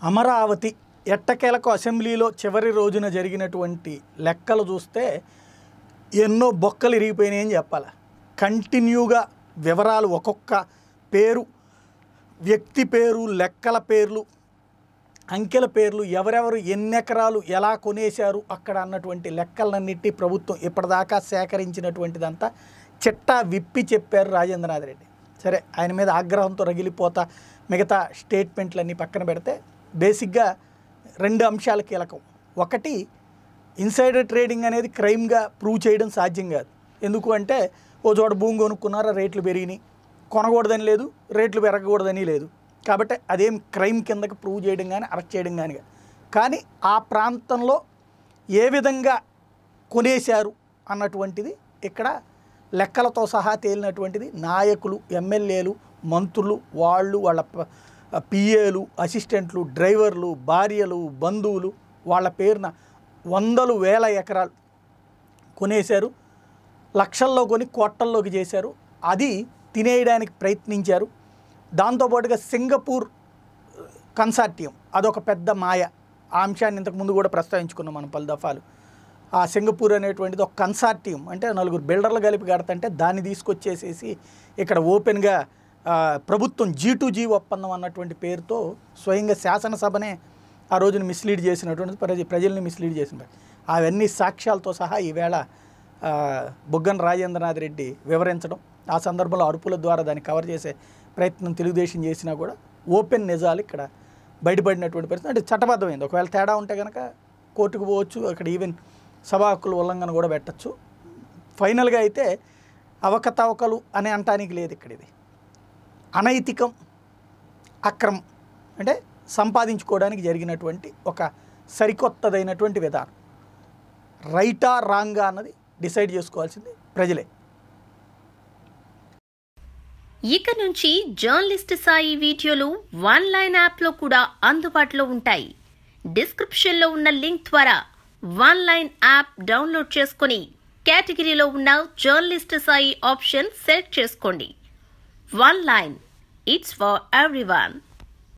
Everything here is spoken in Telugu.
అమరావతి ఎట్టకేలకు అసెంబ్లీలో చివరి రోజున జరిగినటువంటి లెక్కలు చూస్తే ఎన్నో బొక్కలు ఇరిగిపోయినాయని చెప్పాలి కంటిన్యూగా వివరాలు ఒక్కొక్క పేరు వ్యక్తి పేరు లెక్కల పేర్లు అంకెల పేర్లు ఎవరెవరు ఎన్ని ఎకరాలు ఎలా కొనేశారు అక్కడ అన్నటువంటి లెక్కలన్నిటి ప్రభుత్వం ఇప్పటిదాకా సేకరించినటువంటిదంతా చిట్టా విప్పి చెప్పారు రాజేంద్రనాథ్ రెడ్డి సరే ఆయన మీద ఆగ్రహంతో రగిలిపోతా మిగతా స్టేట్మెంట్లన్నీ పక్కన పెడితే బేసిక్గా రెండు అంశాలు కీలకం ఒకటి ఇన్సైడర్ ట్రేడింగ్ అనేది క్రైమ్గా ప్రూవ్ చేయడం సాధ్యం కాదు ఎందుకు అంటే ఓ చోట భూమి కొనుక్కున్నారా రేట్లు పెరిగినాయి కొనకూడదని లేదు రేట్లు పెరగకూడదని లేదు కాబట్టి అదేం క్రైమ్ కిందకి ప్రూవ్ చేయడం కానీ అరెస్ట్ చేయడం కానీ కాదు. కానీ ఆ ప్రాంతంలో ఏ విధంగా కొనేశారు అన్నటువంటిది ఇక్కడ లెక్కలతో సహా తేలినటువంటిది నాయకులు ఎమ్మెల్యేలు మంత్రులు వాళ్ళు వాళ్ళ ప- పిఏలు అసిస్టెంట్లు డ్రైవర్లు భార్యలు బంధువులు వాళ్ళ పేరున వందలు వేల ఎకరాలు కొనేశారు లక్షల్లో కొని కోట్లల్లోకి చేశారు అది తినేయడానికి ప్రయత్నించారు దాంతోపాటుగా సింగపూర్ కన్సార్టియం అదొక పెద్ద మాయ ఆ అంశాన్ని ఇంతకు ముందు కూడా ప్రస్తావించుకున్నాం మనం పలు దఫాలు ఆ సింగపూర్ అనేటువంటిది ఒక కన్సార్టియం అంటే నలుగురు బిల్డర్లు కలిపి కడతంటే దాన్ని తీసుకొచ్చేసేసి ఇక్కడ ఓపెన్గా ఆ, ప్రభుత్వం జీ టు జీ ఒప్పందం అన్నటువంటి పేరుతో స్వయంగా శాసనసభనే ఆ రోజున మిస్లీడ్ చేసినటువంటి ప్రజ ప్రజల్ని మిస్లీడ్ చేసిన అవన్నీ సాక్ష్యాలతో సహా ఈవేళ ఆ, బుగ్గన రాజేంద్రనాథ్ రెడ్డి వివరించడం ఆ సందర్భంలో అరుపుల ద్వారా దాన్ని కవర్ చేసే ప్రయత్నం తెలుగుదేశం చేసినా కూడా ఓపెన్ నిజాలు ఇక్కడ బయటపడినటువంటి పరిస్థితి అంటే చట్టబద్ధమైంది ఒకవేళ తేడా ఉంటే కనుక కోర్టుకు పోవచ్చు అక్కడ ఈవెన్ సభా హక్కుల ఉల్లంఘన కూడా పెట్టచ్చు ఫైనల్గా అయితే అవకతవకలు అని అంటానికి లేదు ఇక్కడ ఇది అనైతికం అక్రమం అంటే సంపాదించుకోవడానికి జరిగినటువంటి ఒక సరికొత్తదైనటువంటి విధానం రైటా రాంగా అన్నది డిసైడ్ చేసుకోవాల్సింది ప్రజలే ఇక నుంచి జర్నలిస్ట్ సాయి వీడియోలు వన్ లైన్ యాప్లో కూడా అందుబాటులో ఉంటాయి డిస్క్రిప్షన్లో ఉన్న లింక్ ద్వారా వన్ లైన్ యాప్ డౌన్లోడ్ చేసుకుని కేటగిరీలో ఉన్న జర్నలిస్ట్ సాయి ఆప్షన్ సెలెక్ట్ చేసుకోండి one line it's for everyone